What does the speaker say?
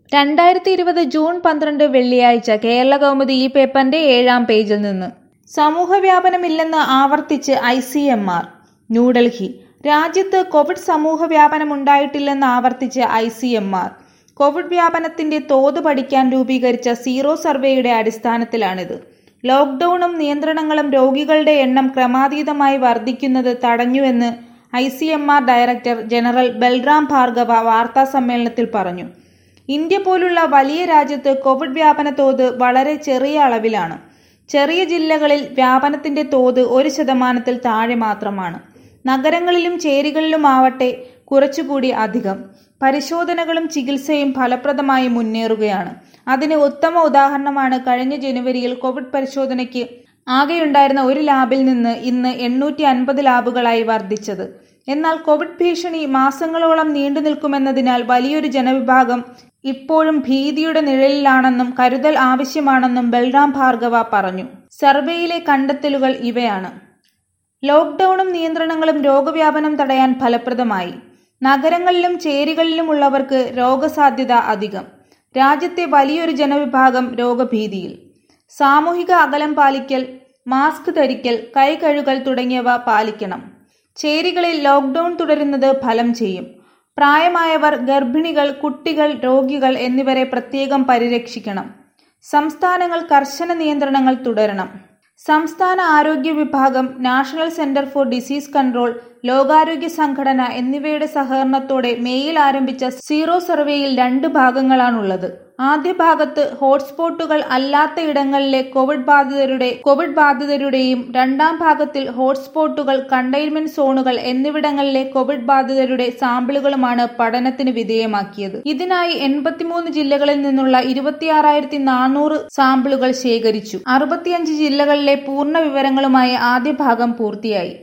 രണ്ടായിരത്തി ഇരുപത് ജൂൺ പന്ത്രണ്ട് വെള്ളിയാഴ്ച കേരള കൗമുദി ഈ പേപ്പറിന്റെ ഏഴാം പേജിൽ നിന്ന് സമൂഹവ്യാപനമില്ലെന്ന് ആവർത്തിച്ച് I C M R New Delhi രാജ്യത്ത് കോവിഡ് സമൂഹവ്യാപനമുണ്ടായിട്ടില്ലെന്ന് ആവർത്തിച്ച് I C M R covid വ്യാപനത്തിന്റെ തോത് പഠിക്കാൻ രൂപീകരിച്ച സീറോ സർവേയുടെ അടിസ്ഥാനത്തിലാണിത് ലോക്ഡൌണും നിയന്ത്രണങ്ങളും രോഗികളുടെ എണ്ണം ക്രമാതീതമായി വർദ്ധിക്കുന്നത് തടഞ്ഞുവെന്ന് I C M R director general Balram Bhargava വാർത്താ സമ്മേളനത്തിൽ പറഞ്ഞു ഇന്ത്യ പോലുള്ള വലിയ രാജ്യത്ത് കോവിഡ് വ്യാപന തോത് വളരെ ചെറിയ അളവിലാണ് ചെറിയ ജില്ലകളിൽ വ്യാപനത്തിന്റെ തോത് ഒരു ശതമാനത്തിൽ താഴെ മാത്രമാണ് നഗരങ്ങളിലും ചേരികളിലുമാവട്ടെ കുറച്ചുകൂടി അധികം പരിശോധനകളും ചികിത്സയും ഫലപ്രദമായി മുന്നേറുകയാണ് അതിന് ഉത്തമ ഉദാഹരണമാണ് കഴിഞ്ഞ ജനുവരിയിൽ കോവിഡ് പരിശോധനയ്ക്ക് ആകെയുണ്ടായിരുന്ന ഒരു ലാബിൽ നിന്ന് ഇന്ന് എണ്ണൂറ്റി അൻപത് ലാബുകളായി വർദ്ധിച്ചത് എന്നാൽ കോവിഡ് ഭീഷണി മാസങ്ങളോളം നീണ്ടു നിൽക്കുമെന്നതിനാൽ വലിയൊരു ജനവിഭാഗം ഇപ്പോഴും ഭീതിയുടെ നിഴലിലാണെന്നും കരുതൽ ആവശ്യമാണെന്നും ബൽറാം ഭാർഗവ പറഞ്ഞു സർവേയിലെ കണ്ടെത്തലുകൾ ഇവയാണ് ലോക്ഡൌണും നിയന്ത്രണങ്ങളും രോഗവ്യാപനം തടയാൻ ഫലപ്രദമായി നഗരങ്ങളിലും ചേരികളിലുമുള്ളവർക്ക് രോഗസാധ്യത അധികം രാജ്യത്തെ വലിയൊരു ജനവിഭാഗം രോഗഭീതിയിൽ സാമൂഹിക അകലം പാലിക്കൽ മാസ്ക് ധരിക്കൽ കൈ കഴുകൽ തുടങ്ങിയവ പാലിക്കണം ചേരികളിൽ ലോക്ഡൌൺ തുടരുന്നത് ഫലം ചെയ്യും പ്രായമായവർ ഗർഭിണികൾ കുട്ടികൾ രോഗികൾ എന്നിവരെ പ്രത്യേകം പരിരക്ഷിക്കണം സംസ്ഥാനങ്ങൾ കർശന നിയന്ത്രണങ്ങൾ തുടരണം സംസ്ഥാന ആരോഗ്യ വിഭാഗം national centre for disease control ലോകാരോഗ്യ സംഘടന എന്നിവയുടെ സഹകരണത്തോടെ മേയിൽ ആരംഭിച്ച സീറോ സർവേയിൽ രണ്ട് ഭാഗങ്ങളാണുള്ളത് ആദ്യ ഭാഗത്ത് ഹോട്ട്സ്പോട്ടുകൾ അല്ലാത്ത ഇടങ്ങളിലെ കോവിഡ് ബാധിതരുടെ കോവിഡ് ബാധിതരുടെയും രണ്ടാം ഭാഗത്തിൽ ഹോട്ട്സ്പോട്ടുകൾ കണ്ടെയ്ൻമെന്റ് സോണുകൾ എന്നിവിടങ്ങളിലെ കോവിഡ് ബാധിതരുടെ സാമ്പിളുകളുമാണ് പഠനത്തിന് വിധേയമാക്കിയത് ഇതിനായി എൺപത്തിമൂന്ന് ജില്ലകളിൽ നിന്നുള്ള ഇരുപത്തിയാറായിരത്തി നാനൂറ് സാമ്പിളുകൾ ശേഖരിച്ചു അറുപത്തിയഞ്ച് ജില്ലകളിലെ പൂർണ്ണ വിവരങ്ങളുമായി ആദ്യ ഭാഗം പൂർത്തിയായി